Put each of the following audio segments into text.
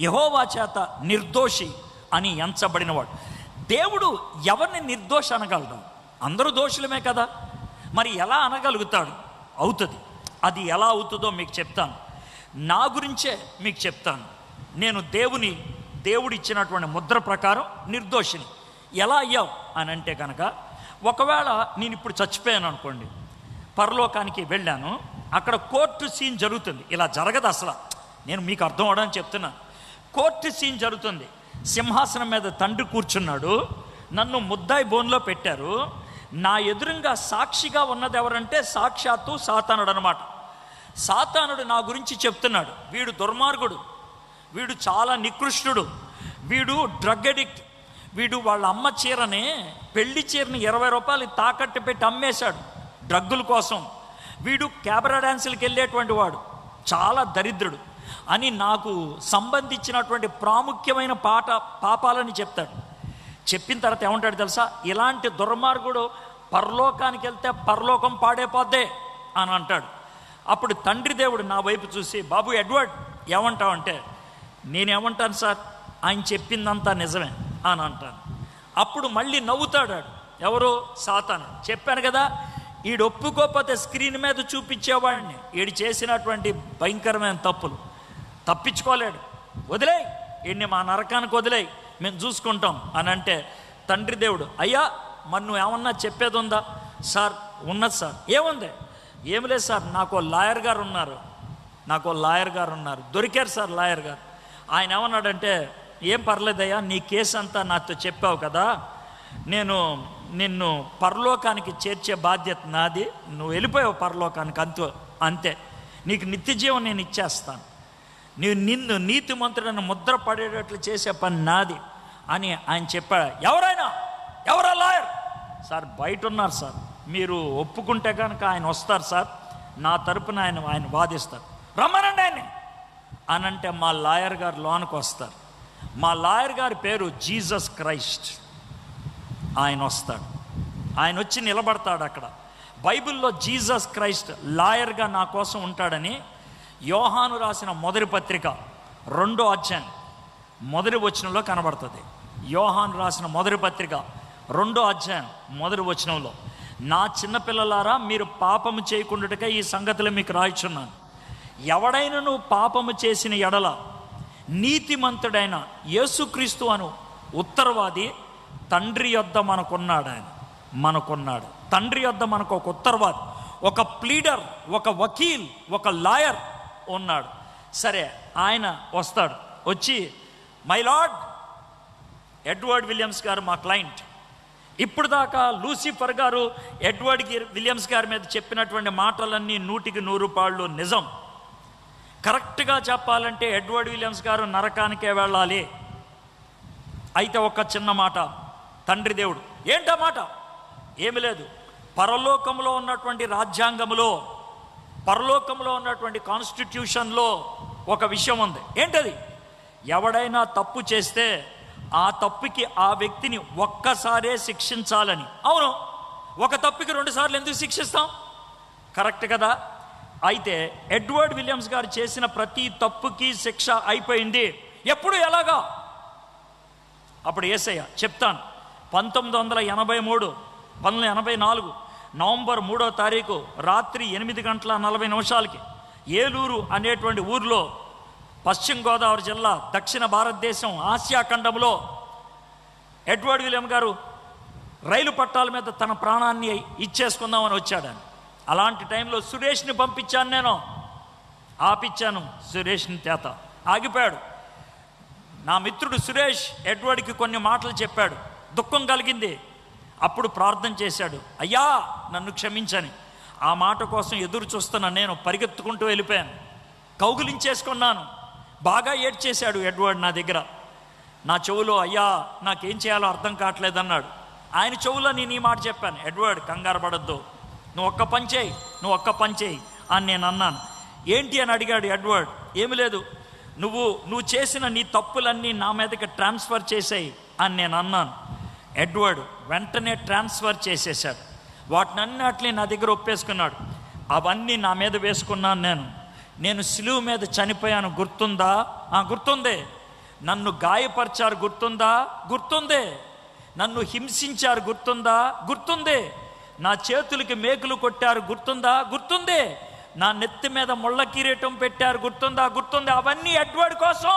యహోవా చేత నిర్దోషి అని ఎంచబడినవాడు దేవుడు ఎవరిని నిర్దోష అనగలడు అందరూ దోషులమే కదా మరి ఎలా అనగలుగుతాడు అవుతుంది అది ఎలా అవుతుందో మీకు చెప్తాను నా గురించే మీకు చెప్తాను నేను దేవుని దేవుడు ఇచ్చినటువంటి ముద్ర ప్రకారం నిర్దోషిని ఎలా అయ్యావు అని అంటే కనుక ఒకవేళ నేను ఇప్పుడు చచ్చిపోయాను అనుకోండి పరలోకానికి వెళ్ళాను అక్కడ కోర్టు సీన్ జరుగుతుంది ఇలా జరగదు అసలు నేను మీకు అర్థం అవడానికి చెప్తున్నాను కోర్టు సీన్ జరుగుతుంది సింహాసనం మీద తండ్రి కూర్చున్నాడు నన్ను ముద్దాయి బోన్లో పెట్టారు నా ఎదురుగా సాక్షిగా ఉన్నది ఎవరంటే సాక్షాత్తు సాతానుడు అనమాట సాతానుడు నా గురించి చెప్తున్నాడు వీడు దుర్మార్గుడు వీడు చాలా నికృష్టుడు వీడు డ్రగ్ అడిక్ట్ వీడు వాళ్ళ అమ్మ చీరని పెళ్లి చీరని ఇరవై రూపాయలు తాకట్టు పెట్టి అమ్మేశాడు డ్రగ్గుల కోసం వీడు క్యాబరా డ్యాన్సులకు వెళ్ళేటువంటి వాడు చాలా దరిద్రుడు అని నాకు సంబంధించినటువంటి ప్రాముఖ్యమైన పాట పాపాలని చెప్తాడు చెప్పిన తర్వాత ఏమంటాడు తెలుసా ఇలాంటి దుర్మార్గుడు పరలోకానికి వెళ్తే పరలోకం పాడైపోద్దే అని అంటాడు అప్పుడు తండ్రి దేవుడు నా వైపు చూసి బాబు ఎడ్వర్డ్ ఏమంటావంటే నేనేమంటాను సార్ ఆయన చెప్పిందంతా నిజమే అని అంటాను అప్పుడు మళ్ళీ నవ్వుతాడు ఆడు. ఎవరు సాతాను చెప్పాను కదా ఈడు ఒప్పుకోకపోతే స్క్రీన్ మీద చూపించేవాడిని ఈడు చేసినటువంటి భయంకరమైన తప్పులు తప్పించుకోలేడు వదిలేయ్ ఈయన్ని మా నరకానికి వదిలేయ్ మేము చూసుకుంటాం అని అంటే తండ్రి దేవుడు అయ్యా మరి నువ్వు ఏమన్నా చెప్పేది ఉందా సార్ ఉన్నది సార్ ఏముంది ఏమి లేదు సార్ నాకు ఓ లాయర్ గారు ఉన్నారు నాకు ఓ లాయర్ గారు ఉన్నారు దొరికారు సార్ లాయర్ గారు ఆయన ఏమన్నాడంటే ఏం పర్లేదయ్యా నీ కేసు అంతా నాతో చెప్పావు కదా నేను నిన్ను పరలోకానికి చేర్చే బాధ్యత నాది నువ్వు వెళ్ళిపోయావు పరలోకానికి అంతే అంతే నీకు నిత్య జీవం నేను ఇచ్చేస్తాను నీవు నిన్ను నీతిమంతుడని ముద్ర పడేటట్లు చేసే పని నాది అని ఆయన చెప్పాడు ఎవరైనా ఎవరా లాయర్ సార్ బయట ఉన్నారు సార్ మీరు ఒప్పుకుంటే కనుక ఆయన వస్తారు సార్ నా తరపున ఆయన ఆయన వాదిస్తారు రమ్మనండి ఆయన్ని అని అంటే మా లాయర్ గారు లోనికి వస్తారు మా లాయర్ గారి పేరు జీసస్ క్రైస్ట్ ఆయన వస్తాడు ఆయన వచ్చి నిలబడతాడు అక్కడ బైబిల్లో జీసస్ క్రైస్ట్ లాయర్గా నా కోసం ఉంటాడని యోహాను రాసిన మొదటి పత్రిక రెండో అధ్యాయం మొదటి వచనంలో కనబడుతుంది యోహాను రాసిన మొదటి పత్రిక రెండో అధ్యాయం మొదటి వచనంలో నా చిన్నపిల్లలారా మీరు పాపము చేయకుండాటగా ఈ సంగతులు మీకు రాయిచున్నాను ఎవడైనను పాపము చేసిన ఎడల నీతిమంతుడైన యేసుక్రీస్తు అను ఉత్తరవాది తండ్రి యొద్ద మనకున్నాడు ఆయన మనకున్నాడు తండ్రి యొద్ద మనకు ఒక ఉత్తరవాది ఒక ప్లీడర్ ఒక వకీల్ ఒక లాయర్ ఉన్నాడు సరే ఆయన వస్తాడు వచ్చి మై లార్డ్ ఎడ్వర్డ్ విలియమ్స్ గారు మా క్లయింట్ ఇప్పుడు దాకా లూసిఫర్ గారు ఎడ్వర్డ్ గి- విలియమ్స్ గారి మీద చెప్పినటువంటి మాటలన్నీ నూటికి నూరు పాళ్ళు నిజం కరెక్ట్గా చెప్పాలంటే ఎడ్వర్డ్ విలియమ్స్ గారు నరకానికే వెళ్ళాలి అయితే ఒక చిన్న మాట తండ్రి దేవుడు ఏంటా మాట ఏమి లేదు పరలోకంలో ఉన్నటువంటి రాజ్యాంగములో పరలోకంలో ఉన్నటువంటి కాన్స్టిట్యూషన్లో ఒక విషయం ఉంది ఏంటది ఎవడైనా తప్పు చేస్తే ఆ తప్పుకి ఆ వ్యక్తిని ఒక్కసారే శిక్షించాలని అవును ఒక తప్పుకి రెండు సార్లు ఎందుకు శిక్షిస్తాం కరెక్ట్ కదా అయితే ఎడ్వర్డ్ విలియమ్స్ గారు చేసిన ప్రతి తప్పుకి శిక్ష అయిపోయింది ఎప్పుడు ఎలాగా అప్పుడు ఏసయ్య చెప్తాను పంతొమ్మిది వందల ఎనభై మూడు పంతొమ్మిది వందల ఎనభై నాలుగు నవంబర్ మూడో తారీఖు రాత్రి ఎనిమిది గంటల నలభై నిమిషాలకి ఏలూరు అనేటువంటి ఊర్లో పశ్చిమ గోదావరి జిల్లా దక్షిణ భారతదేశం ఆసియా ఖండంలో ఎడ్వర్డ్ విలియం గారు రైలు పట్టాల మీద తన ప్రాణాన్ని ఇచ్చేసుకుందామని వచ్చాడు ఆయన. అలాంటి టైంలో సురేష్ని పంపించాను నేను ఆపిచ్చాను సురేష్ని చేత ఆగిపోయాడు నా మిత్రుడు సురేష్ ఎడ్వర్డ్కి కొన్ని మాటలు చెప్పాడు దుఃఖం కలిగింది అప్పుడు ప్రార్థన చేశాడు అయ్యా నన్ను క్షమించని ఆ మాట కోసం ఎదురు చూస్తున్న నేను పరిగెత్తుకుంటూ వెళ్ళిపోయాను కౌగులించేసుకున్నాను బాగా ఏడ్చేశాడు ఎడ్వర్డ్ నా దగ్గర నా చెవులో అయ్యా నాకేం చేయాలో అర్థం కావట్లేదన్నాడు ఆయన చెవులో నేను ఈ మాట చెప్పాను ఎడ్వర్డ్ కంగారు పడద్దు నువ్వు ఒక్క పని చేయి నువ్వు ఒక్క పని చేయి అని నేను అన్నాను ఏంటి అని అడిగాడు ఎడ్వర్డ్ ఏమి లేదు నువ్వు నువ్వు చేసిన నీ తప్పులన్నీ నా మీదకి ట్రాన్స్ఫర్ చేసేయి అని నేను అన్నాను ఎడ్వర్డ్ వెంటనే ట్రాన్స్ఫర్ చేసేసాడు వాటినన్నిటిని నా దగ్గర ఒప్పేసుకున్నాడు అవన్నీ నా మీద వేసుకున్నాను నేను నేను సిలువు మీద చనిపోయాను గుర్తుందా ఆ గుర్తుంది నన్ను గాయపరిచారు గుర్తుందా గుర్తుందే నన్ను హింసించారు గుర్తుందా గుర్తుందే నా చేతులకి మేకులు కొట్టారు గుర్తుందా గుర్తుందే నా నెత్తి మీద ముళ్ళ కిరీటం పెట్టారు గుర్తుందా గుర్తుందా అవన్నీ ఎడ్వర్డ్ కోసం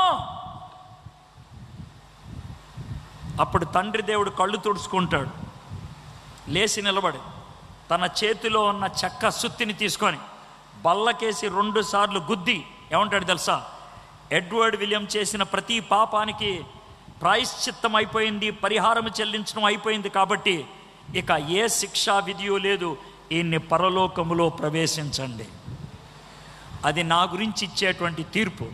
అప్పుడు తండ్రి దేవుడు కళ్ళు తుడుచుకుంటాడు లేచి నిలబడి తన చేతిలో ఉన్న చెక్క సుత్తిని తీసుకొని బల్లకేసి రెండు సార్లు గుద్ది ఏమంటాడు తెలుసా ఎడ్వర్డ్ విలియం చేసిన ప్రతి పాపానికి ప్రాయశ్చిత్తం అయిపోయింది పరిహారం చెల్లించడం అయిపోయింది కాబట్టి ఇక ఏ శిక్షా విధియో లేదు ఈయన్ని పరలోకములో ప్రవేశించండి అది నా గురించి ఇచ్చేటువంటి తీర్పు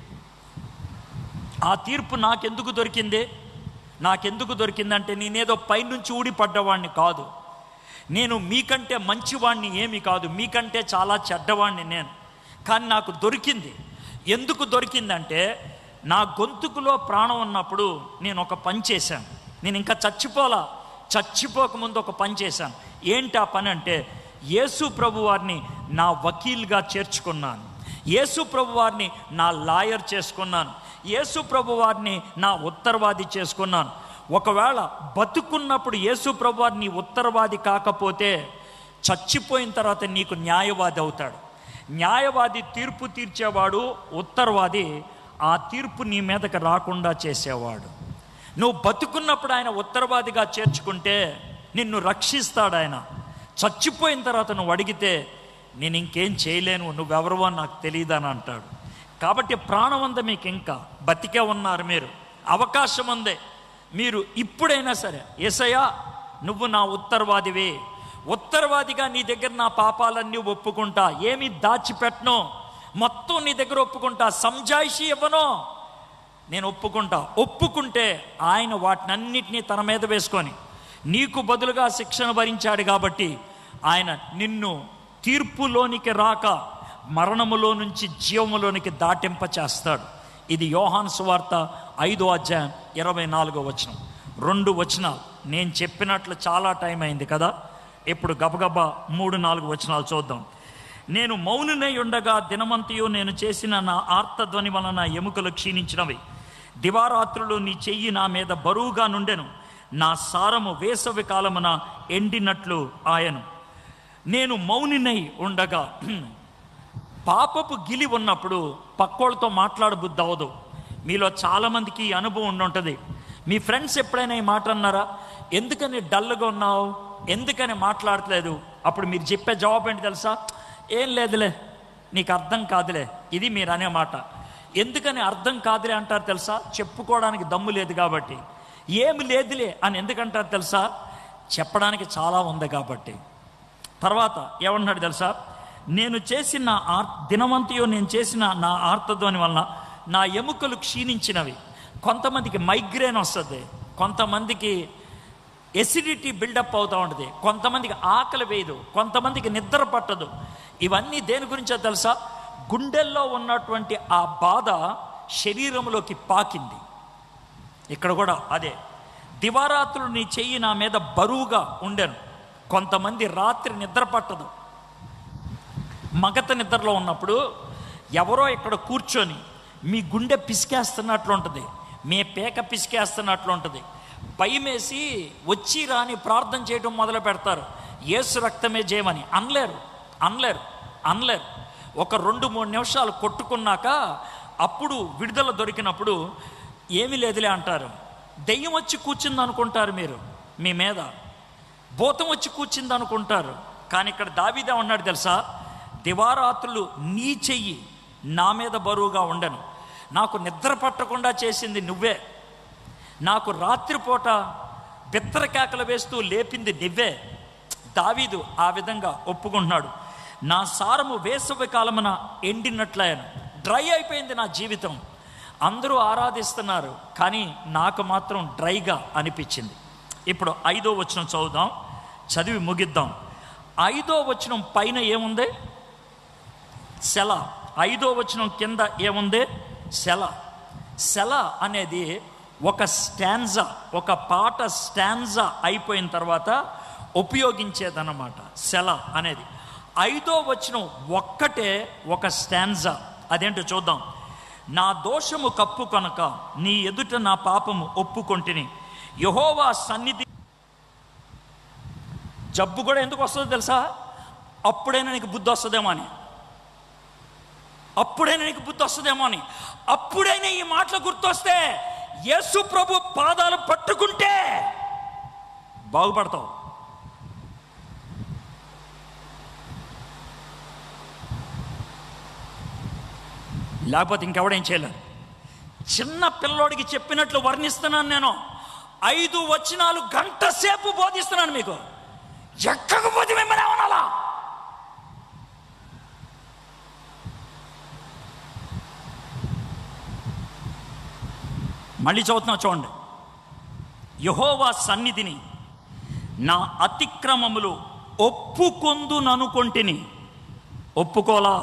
ఆ తీర్పు నాకెందుకు దొరికింది నాకెందుకు దొరికిందంటే నేనేదో పైనుంచి ఊడిపడ్డవాణ్ణి కాదు నేను మీకంటే మంచివాణ్ణి ఏమి కాదు మీకంటే చాలా చెడ్డవాణ్ణి నేను కానీ నాకు దొరికింది ఎందుకు దొరికిందంటే నా గొంతుకులో ప్రాణం ఉన్నప్పుడు నేను ఒక పని చేశాను నేను ఇంకా చచ్చిపోలా చచ్చిపోకముందు ఒక పని చేశాను ఏంటి ఆ పని అంటే యేసు ప్రభు వారిని నా వకీల్గా చేర్చుకున్నాను యేసు ప్రభు వారిని నా లాయర్ చేసుకున్నాను యేసు ప్రభు వారిని నా ఉత్తరవాది చేసుకున్నాను ఒకవేళ బతుకున్నప్పుడు యేసు ప్రభు వారిని ఉత్తరవాది కాకపోతే చచ్చిపోయిన తర్వాత నీకు న్యాయవాది అవుతాడు న్యాయవాది తీర్పు తీర్చేవాడు ఉత్తరవాది ఆ తీర్పు నీ మీదకి రాకుండా చేసేవాడు నువ్వు బతుకున్నప్పుడు ఆయన ఉత్తరవాదిగా చేర్చుకుంటే నిన్ను రక్షిస్తాడు ఆయన చచ్చిపోయిన తర్వాత నువ్వు అడిగితే నేను ఇంకేం చేయలేను నువ్వెవరవో నాకు తెలియదని అంటాడు కాబట్టి ప్రాణం ఉందా మీకు ఇంకా బతికే ఉన్నారు మీరు అవకాశం ఉందే మీరు ఇప్పుడైనా సరే ఏసయ్యా నువ్వు నా ఉత్తరవాదివే ఉత్తరవాదిగా నీ దగ్గర నా పాపాలన్నీ ఒప్పుకుంటా ఏమి దాచిపెట్టను మొత్తం నీ దగ్గర ఒప్పుకుంటా సంజాయిషి ఇవ్వను నేను ఒప్పుకుంటా ఒప్పుకుంటే ఆయన వాటినన్నిటినీ తన మీద వేసుకొని నీకు బదులుగా శిక్షణ భరించాడు కాబట్టి ఆయన నిన్ను తీర్పులోనికి రాక మరణములో నుంచి జీవములోనికి దాటింప చేస్తాడు ఇది యోహాను సువార్త ఐదో అధ్యాయం ఇరవై నాలుగో వచనం రెండు వచనాలు నేను చెప్పినట్లు చాలా టైం అయింది కదా ఇప్పుడు గబగబా మూడు నాలుగు వచనాలు చూద్దాం నేను మౌనునై ఉండగా దినమంతయు నేను చేసిన నా ఆర్తధ్వని వలన ఎముకలు క్షీణించినవి దివారాత్రులు నీ చెయ్యి నా మీద బరువుగా నుండెను నా సారము వేసవి కాలమున ఎండినట్లు ఆయను నేను మౌనినై ఉండగా పాపపు గిలి ఉన్నప్పుడు పక్కోళ్ళతో మాట్లాడబుద్ధి అవ్వదు మీలో చాలామందికి ఈ అనుభవం ఉండి ఉంటుంది మీ ఫ్రెండ్స్ ఎప్పుడైనా ఈ మాట అన్నారా ఎందుకని డల్గా ఉన్నావు ఎందుకని మాట్లాడట్లేదు అప్పుడు మీరు చెప్పే జవాబు ఏంటి తెలుసా ఏం లేదులే నీకు అర్థం కాదులే ఇది మీరు అనే మాట ఎందుకని అర్థం కాదులే అంటారు తెలుసా చెప్పుకోవడానికి దమ్ము లేదు కాబట్టి ఏమి లేదులే అని ఎందుకంటారు తెలుసా చెప్పడానికి చాలా ఉంది కాబట్టి తర్వాత ఏమన్నాడు తెలుసా నేను చేసిన నా ఆర్ దినవంతియో నేను చేసిన నా ఆర్తధ్వని వలన నా ఎముకలు క్షీణించినవి కొంతమందికి మైగ్రేన్ వస్తుంది కొంతమందికి ఎసిడిటీ బిల్డప్ అవుతూ ఉంటుంది కొంతమందికి ఆకలి వేయదు కొంతమందికి నిద్ర పట్టదు ఇవన్నీ దేని గురించో తెలుసా గుండెల్లో ఉన్నటువంటి ఆ బాధ శరీరంలోకి పాకింది ఇక్కడ కూడా అదే దివారాత్రులు నీ చెయ్యి నా మీద బరువుగా ఉండెను కొంతమంది రాత్రి నిద్ర పట్టదు మగత నిద్రలో ఉన్నప్పుడు ఎవరో ఇక్కడ కూర్చొని మీ గుండె పిసికేస్తున్నట్లు ఉంటుంది మీ పేక పిసికేస్తున్నట్లు ఉంటుంది భయమేసి వచ్చి రాని ప్రార్థన చేయడం మొదలు పెడతారు ఏసు రక్తమే చేయమని అనలేరు అనలేరు అనలేరు ఒక రెండు మూడు నిమిషాలు కొట్టుకున్నాక అప్పుడు విడుదల దొరికినప్పుడు ఏమీ లేదులే అంటారు దెయ్యం వచ్చి కూర్చుంది అనుకుంటారు మీరు మీ మీద భూతం వచ్చి కూర్చుంది అనుకుంటారు కానీ ఇక్కడ దావీదే ఉన్నాడు తెలుసా దివారాత్రులు నీ చెయ్యి నా మీద బరువుగా ఉండను నాకు నిద్ర పట్టకుండా చేసింది నువ్వే నాకు రాత్రిపూట బిత్తరకేకలు వేస్తూ లేపింది నువ్వే దావీదు ఆ విధంగా ఒప్పుకుంటున్నాడు నా సారము వేసవి కాలమున ఎండినట్లయను డ్రై అయిపోయింది నా జీవితం అందరూ ఆరాధిస్తున్నారు కానీ నాకు మాత్రం డ్రైగా అనిపించింది ఇప్పుడు ఐదో వచనం చదువుదాం చదివి ముగిద్దాం ఐదో వచనం పైన ఏముంది శల ఐదో వచనం కింద ఏముంది శల శల అనేది ఒక స్టాన్జా ఒక పాట స్టాన్జా అయిపోయిన తర్వాత ఉపయోగించేదన్నమాట శల అనేది ఐదో వచనం ఒక్కటే ఒక స్టాన్జా అదేంటో చూద్దాం నా దోషము కప్పు కనుక నీ ఎదుట నా పాపము ఒప్పుకొంటిని యహోవా సన్నిధి జబ్బు కూడా ఎందుకు వస్తుందో తెలుసా అప్పుడైనా నీకు బుద్ధి వస్తుందేమో అని అప్పుడైనా నీకు బుద్ధి వస్తుందేమో అని అప్పుడైనా ఈ మాటలు గుర్తొస్తే యేసు ప్రభు పాదాలు పట్టుకుంటే బాగుపడతావు లేకపోతే ఇంకెవడేం చేయలేరు చిన్న పిల్లోడికి చెప్పినట్లు వర్ణిస్తున్నాను నేను ఐదు వచనాలు గంట సేపు బోధిస్తున్నాను మీకు ఎక్కకపోతే మిమ్మల్ని ఏమనాలా మళ్ళీ చదువుతున్నా చూడండి యహోవా సన్నిధిని నా అతిక్రమములు ఒప్పుకొందుననుకొంటిని ఒప్పుకోలా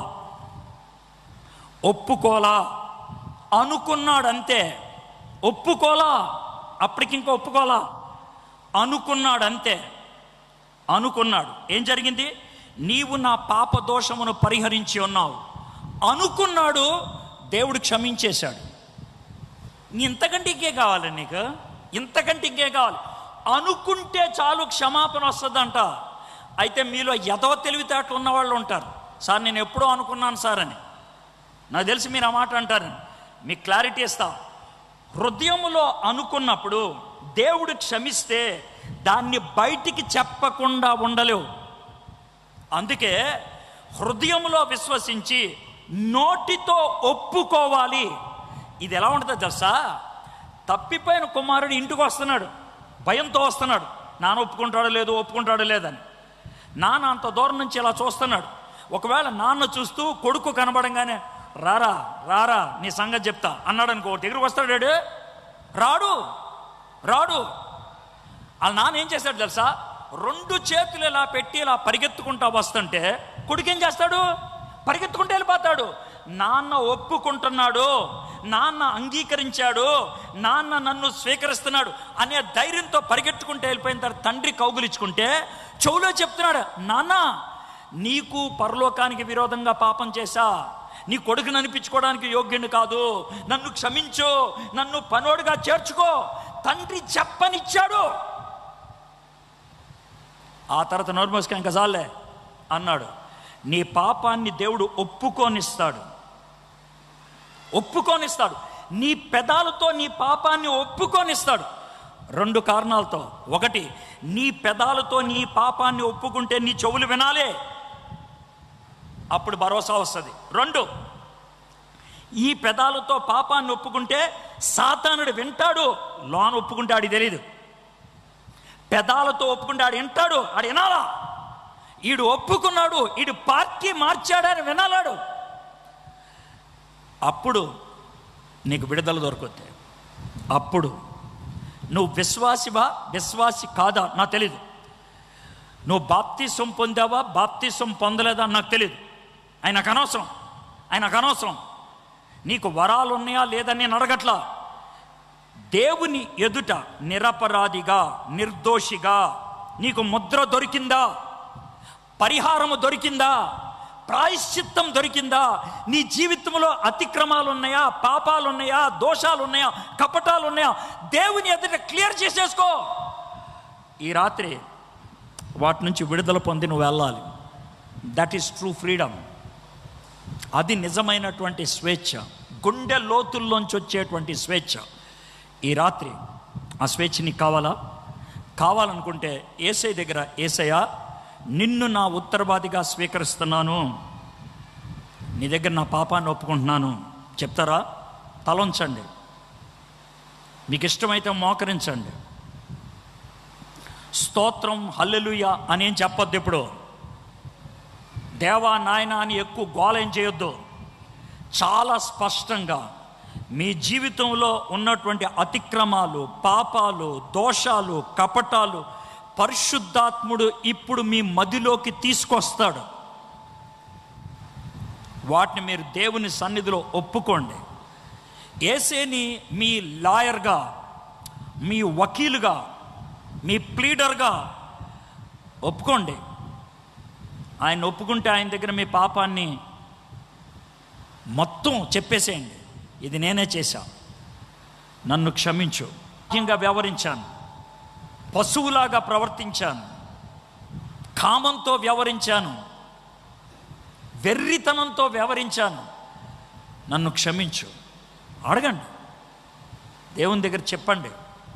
ఒప్పుకోలా అనుకున్నాడంతే ఒప్పుకోలా అప్పటికింకా ఒప్పుకోలా అనుకున్నాడంతే అనుకున్నాడు ఏం జరిగింది నీవు నా పాప దోషమును పరిహరించి ఉన్నావు అనుకున్నాడు దేవుడు క్షమించేశాడు ఇంతకంటే ఇంకే కావాలి నీకు ఇంతకంటే ఇంకే కావాలి అనుకుంటే చాలు క్షమాపణ వస్తుందంట అయితే మీలో ఎదవ తెలివితేటలు ఉన్న వాళ్ళు ఉంటారు సార్ నేను ఎప్పుడో అనుకున్నాను సార్ అని నాకు తెలిసి మీరు ఆ మాట అంటారు మీకు క్లారిటీ ఇస్తా హృదయములో అనుకున్నప్పుడు దేవుడు క్షమిస్తే దాన్ని బయటికి చెప్పకుండా ఉండలేవు అందుకే హృదయంలో విశ్వసించి నోటితో ఒప్పుకోవాలి ఇది ఎలా ఉంటుందో తెలుసా తప్పిపోయిన కుమారుడు ఇంటికి వస్తున్నాడు భయంతో వస్తున్నాడు నాన్న ఒప్పుకుంటాడో లేదో ఒప్పుకుంటాడో లేదని నాన్న అంత దూరం నుంచి ఇలా చూస్తున్నాడు ఒకవేళ నాన్న చూస్తూ కొడుకు కనబడంగానే రారా రారా నీ సంగతి చెప్తా అన్నాడు అనుకో ఎగురు వస్తాడు రాడు రాడు వాళ్ళ నాన్న ఏం చేశాడు తెలుసా రెండు చేతులు ఇలా పెట్టి ఇలా పరిగెత్తుకుంటా వస్తుంటే కొడుకు ఏం చేస్తాడు పరిగెత్తుకుంటూ వెళ్ళిపోతాడు నాన్న ఒప్పుకుంటున్నాడు నాన్న అంగీకరించాడు నాన్న నన్ను స్వీకరిస్తున్నాడు అనే ధైర్యంతో పరిగెత్తుకుంటూ వెళ్ళిపోయిన తర్వాత తండ్రి కౌగులించుకుంటే చెవులో చెప్తున్నాడు నాన్న నీకు పరలోకానికి విరోధంగా పాపం చేశా నీ కొడుకుని అనిపించుకోవడానికి యోగ్యుని కాదు నన్ను క్షమించు నన్ను పనోడుగా చేర్చుకో తండ్రి చెప్పనిచ్చాడు ఆ తర్వాత నోర్మోస్కి ఇంకా చాలే అన్నాడు నీ పాపాన్ని దేవుడు ఒప్పుకోనిస్తాడు ఒప్పుకోనిస్తాడు నీ పెదాలతో నీ పాపాన్ని ఒప్పుకోనిస్తాడు రెండు కారణాలతో ఒకటి నీ పెదాలతో నీ పాపాన్ని ఒప్పుకుంటే నీ చెవులు వినాలే అప్పుడు భరోసా వస్తుంది రెండు ఈ పెదాలతో పాపాన్ని ఒప్పుకుంటే సాతానుడు వింటాడు లోన ఒప్పుకుంటే ఆడికి తెలియదు పెదాలతో ఒప్పుకుంటే ఆడు వింటాడు ఆడు వినాలా ఈడు ఒప్పుకున్నాడు ఈడు పార్టీ మార్చాడని వినాలాడు అప్పుడు నీకు విడుదల దొరుకుద్ది అప్పుడు నువ్వు విశ్వాసివా విశ్వాసి కాదా నాకు తెలీదు నువ్వు బాప్తీసం పొందావా బాప్తీసం పొందలేదా నాకు తెలియదు ఆయనకు అనవసరం ఆయనకు అనవసరం నీకు వరాలు ఉన్నాయా లేదని నేను అడగట్లా దేవుని ఎదుట నిరపరాధిగా నిర్దోషిగా నీకు ముద్ర దొరికిందా పరిహారము దొరికిందా ప్రాయశ్చిత్తం దొరికిందా నీ జీవితంలో అతిక్రమాలు ఉన్నాయా పాపాలు ఉన్నాయా దోషాలు ఉన్నాయా కపటాలు ఉన్నాయా దేవుని ఎదుట క్లియర్ చేసేసుకో ఈ రాత్రి వాటి నుంచి విడుదల పొంది నువ్వు వెళ్ళాలి దట్ ఈస్ ట్రూ ఫ్రీడమ్ అది నిజమైనటువంటి స్వేచ్ఛ గుండె లోతుల్లోంచి వచ్చేటువంటి స్వేచ్ఛ ఈ రాత్రి ఆ స్వేచ్ఛ నీకు కావాలా కావాలనుకుంటే ఏసై దగ్గర ఏసయ్య నిన్ను నా ఉత్తరవాదిగా స్వీకరిస్తున్నాను నీ దగ్గర నా పాపాన్ని ఒప్పుకుంటున్నాను చెప్తారా తలంచండి మీకు ఇష్టమైతే మోకరించండి స్తోత్రం హల్లెలూయ అని ఏం చెప్పొద్దు ఇప్పుడు దేవా నాయన అని ఎక్కువ గోలేం చేయొద్దు చాలా స్పష్టంగా మీ జీవితంలో ఉన్నటువంటి అతిక్రమాలు పాపాలు దోషాలు కపటాలు పరిశుద్ధాత్ముడు ఇప్పుడు మీ మదిలోకి తీసుకొస్తాడు వాటిని మీరు దేవుని సన్నిధిలో ఒప్పుకోండి ఏసేని మీ లాయర్గా మీ వకీలుగా మీ ప్లీడర్గా ఒప్పుకోండి ఆయన ఒప్పుకుంటే ఆయన దగ్గర మీ పాపాన్ని మొత్తం చెప్పేసేయండి ఇది నేనే చేశా నన్ను క్షమించు ముఖ్యంగా వ్యవహరించాను పశువులాగా ప్రవర్తించాను కామంతో వ్యవహరించాను వెర్రితనంతో వ్యవహరించాను నన్ను క్షమించు అడగండి దేవుని దగ్గర చెప్పండి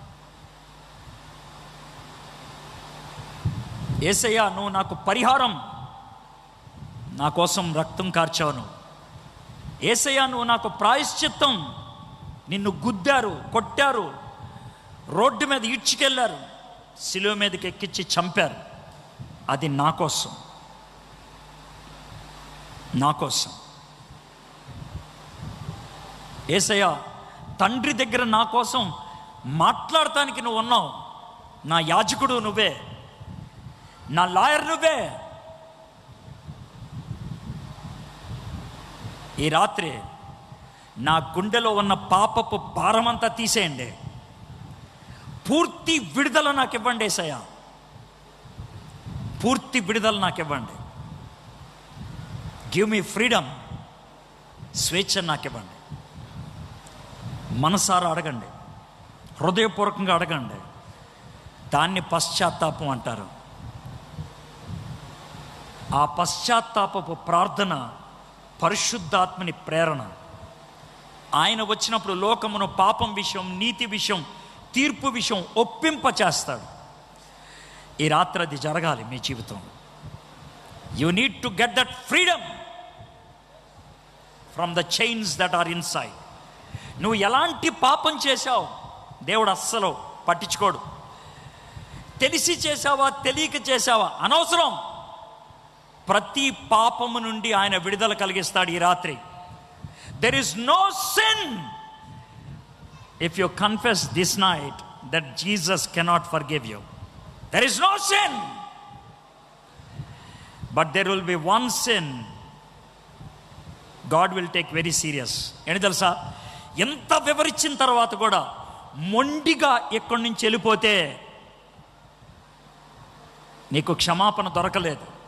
ఏసయ్యా నువ్వు నాకు పరిహారం నా కోసం రక్తం కార్చావు నువ్వు ఏసయ్యా నువ్వు నాకు ప్రాయశ్చిత్తం నిన్ను గుద్దారు కొట్టారు రోడ్డు మీద ఈడ్చుకెళ్ళారు శిలువ మీదకి ఎక్కించి చంపారు అది నా కోసం నా కోసం ఏసయ్య తండ్రి దగ్గర నా కోసం మాట్లాడటానికి నువ్వు ఉన్నావు నా యాజకుడు నువ్వే నా లాయర్ నువ్వే ఈ రాత్రి నా గుండెలో ఉన్న పాపపు భారమంతా తీసేయండి పూర్తి విడుదల నాకు ఇవ్వండి ఏసయ్య పూర్తి విడుదల నాకు ఇవ్వండి గివ్ మీ ఫ్రీడమ్ స్వేచ్ఛ నాకు ఇవ్వండి మనసారా అడగండి హృదయపూర్వకంగా అడగండి దాన్ని పశ్చాత్తాపం అంటారు ఆ పశ్చాత్తాపపు ప్రార్థన పరిశుద్ధాత్మని ప్రేరణ ఆయన వచ్చినప్పుడు లోకమును పాపం విషయం నీతి విషయం తీర్పు విషయం ఒప్పింప చేస్తాడు ఈ రాత్రి అది జరగాలి మీ జీవితంలో you need to get that freedom from the chains that are inside నువ్వు ఎలాంటి పాపం చేశావు దేవుడు అస్సలు పట్టించుకోడు తెలిసి చేసావా తెలియక చేసావా అనవసరం ప్రతి పాపము నుండి ఆయన విడుదల కలిగిస్తాడు ఈ రాత్రి there is no sin if you confess this night that Jesus cannot forgive you there is no sin but there will be one sin God will take very serious ఏంటి తెలుసా ఎంత వివరించిన తర్వాత కూడా మొండిగా ఎక్కడి నుంచి వెళ్ళిపోతే నీకు క్షమాపణ దొరకలేదు